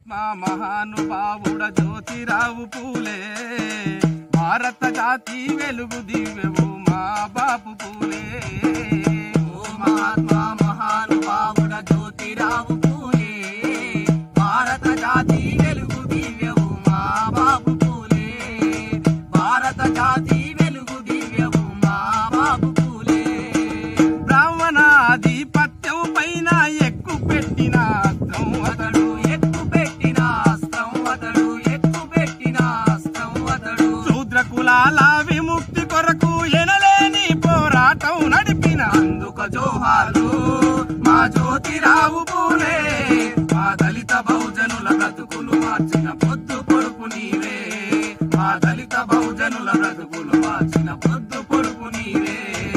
మా మహానుభావుడ జ్యోతిరావు పూలే భారత జాతి వెలుగు దివ్యవు మా బాపు పూలే ఓ మహాత్మా మహానుభావుడ జ్యోతిరావు పూలే భారత జాతి వెలుగు దివ్యవు మా బాబు పూలే భారత జాతి వెలుగు దివ్యవు మా బాబు పూలే బ్రాహ్మణాధిపత్యం పైన ఎక్కు పెట్టిన అస్త్రం అతడు ఎక్కు పెట్టిన అస్త్రం అతడు ఎక్కు పెట్టిన అస్త్రం అతడు శూద్ర కులాల విముక్తి కొరకు ఎనలేని పోరాటం నడిపిన అందుక జోహార్లు మా జ్యోతిరావు పూలే మా దళిత బహుజనుల బ్రతుకులు మార్చిన పొద్దు పొడుపు నీవే మా దళిత బహుజనుల బ్రతుకులు మార్చిన పొద్దు పొడుపు నీవే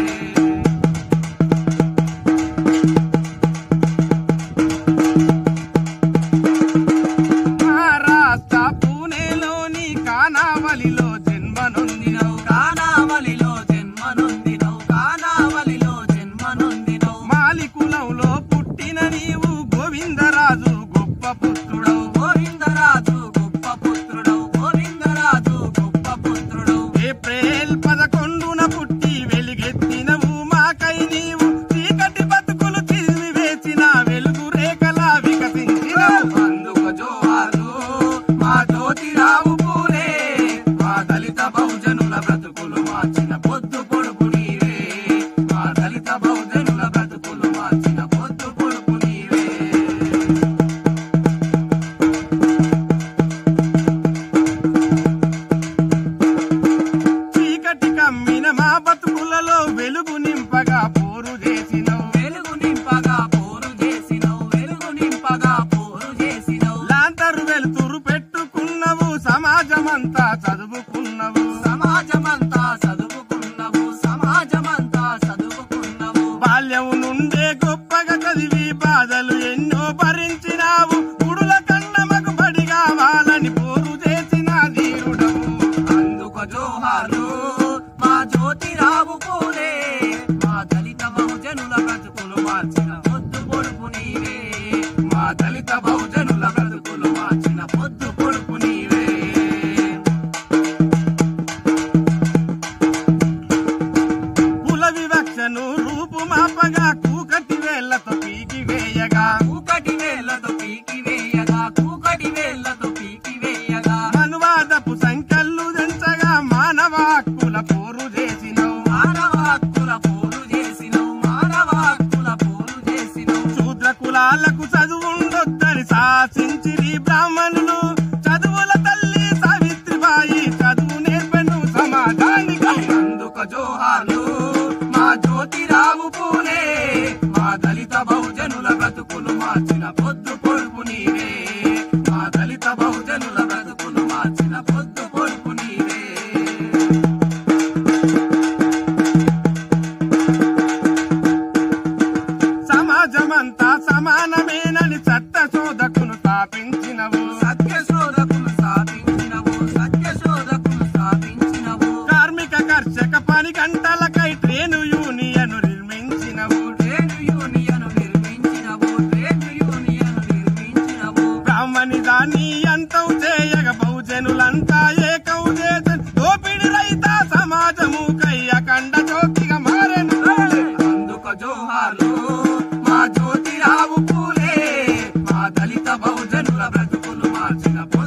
మహారాష్ట్ర పూణేలోని కానావలిలో జన్మనొందినవు కానావలిలో జన్మనొందినవు కానావలిలో జన్మనొందినవు మాలి కులంలో పుట్టిన నీవు గోవిందరాజు గొప్ప పుత్రుడవు గోవిందరాజు గొప్ప పుత్రుడవు గోవిందరాజు గొప్ప పుత్రుడవు ఏప్రిల్ పదకొండున పుట్టి వెలిగెత్తినవు మాకై నీవు చీకటి బతుకులు తిరిగి వేసిన వెలుగు రేఖల వికసించినవు అందుకు జోహార్లు మా జ్యోతిరావు పూలే మా దళిత బహుజనుల బ్రతుకులు మార్చిన పొద్దు పొడుపు నీవే మా దళిత బహుజనుల బ్రతుకులు మార్చిన పొద్దు పొడుపు నీవే చీకటి కమ్మిన మా బతుకులలో వెలుగు నింపగా పోరు చేసినవు వెలుగు నింపగా పోరు చేసినవు వెలుగు నింపగా పోరు చేసినవు లాంతరు వెలుతురు పెట్టుకున్నవు సమాజమంతా చదువుకున్నవు సమాజమంతా చదువుకున్నవు సమాజమంతా చదువుకున్నవు బాల్యం నుండే గొప్పగా చదివి బాధలు ఎన్నో భరించినావు గుడుల కన్నమకు బడి కావాలని పోరు చేసిన ధీరుడవు అందుక జోహార్లు మా జ్యోతిరావు పూలే మా దళిత బహుజనుల బ్రతుకులు మార్చిన పొద్దు పొడుపు నీవే మా దళిత బహుజనుల బ్రతుకులు మార్చిన పొద్దు పొడుపు నీవే కుల వివక్షను రూపుమాపగా కూకటి వేళ్లతో పీకి వేయగా కూకటి వేళ్లతో పీకి వేయగా కూకటి వేళ్లతో పీకి వేయగా మనువాదపు సంఖ్యలు దంచగా మానవ హక్కుల పోరు చేసినవు మానవ హక్కుల పోరు చేసినవు మానవ హక్కుల పోరు చేసినవు శూద్ర కులాలకు చదువుండొద్దని శాసించిరి బ్రాహ్మణులు చదువుల తల్లి సావిత్రిబాయి చదువు నేర్పెను సమాజానికి అందుక జోహార్లు మా జ్యోతిరావు పూలే మా దళిత బహుజనుల బ్రతుకులు మార్చిన పొద్దు పొడుపు నీవే మా దళిత బహుజనుల బ్రతుకులు మార్చిన పొద్దు పొడుపు నీవే సమాజమంతా సమానమేనని చట్ట శోధకును స్థాపించినవు సత్య శోధకులు స్థాపించినవు సత్య శోధకులు స్థాపించినవు కార్మిక కర్షక పని గంటలకై ట్రేను యూనియన్ నిర్మించినవు ట్రేడ్ యూనియన్ నిర్మించినవు ట్రేడ్ యూనియన్ నిర్మించినవు బ్రాహ్మణి దాన్ని అంతం చేయగ బహుజనులంతా ఏకం చేత దోపిడి రైత సమాజము కయ్య కండ జ్యోతిగా మారెను అందుక జోహార్లు మా జ్యోతిరావు పూలే మా దళిత బహుజనుల బ్రతుకులు మార్చిన